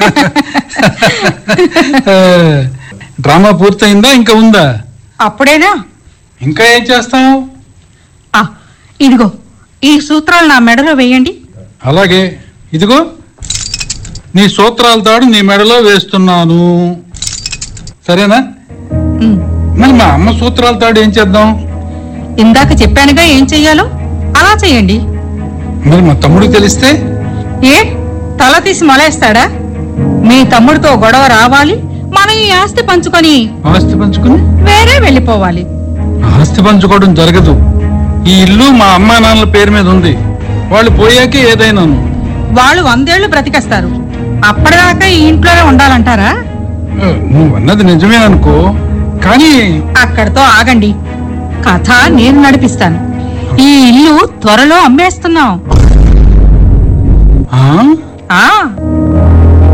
ఆ, డ్రామా పూర్తయిందా ఇంకా ఉందా అప్పుడేనా ఇంకా ఏం చేస్తావు ఆ, ఇదిగో ఈ సూత్రాలు నా మెడలో వేయండి అలాగే ఇదిగో నీ సూత్రాల తాడు నీ మెడలో వేస్తున్నాను సరేనా ఉమ్, మరి మా అమ్మ సూత్రాల తాడు ఏం చేద్దాం ఇందాక చెప్పానుగా ఏం చెయ్యాలో అలా చెయ్యండి మరి మా తమ్ముడికి తెలిస్తే ఏ తల తీసి మొలేస్తాడా మీ తమ్ముడితో గొడవ రావాలి మనం ఈ ఆస్తి పంచుకొని ఆస్తి పంచుకుని వేరే వెళ్ళిపోవాలి ఆస్తి పంచుకోవడం జరగదు ఈ ఇల్లు మా అమ్మా నాన్నల పేరు మీద ఉంది వాళ్ళు పోయాకే ఏదైనాను వాళ్ళు వందేళ్లు బ్రతికేస్తారు అప్పటిదాకా ఈ ఇంట్లోనే ఉండాలంటారా ఆ, నువ్వు అన్నది నిజమే అనుకో కానీ అక్కడితో ఆగండి కథ నేను నడిపిస్తాను ఈ ఇల్లు త్వరలో అమ్మేస్తున్నాం ఆ ఆ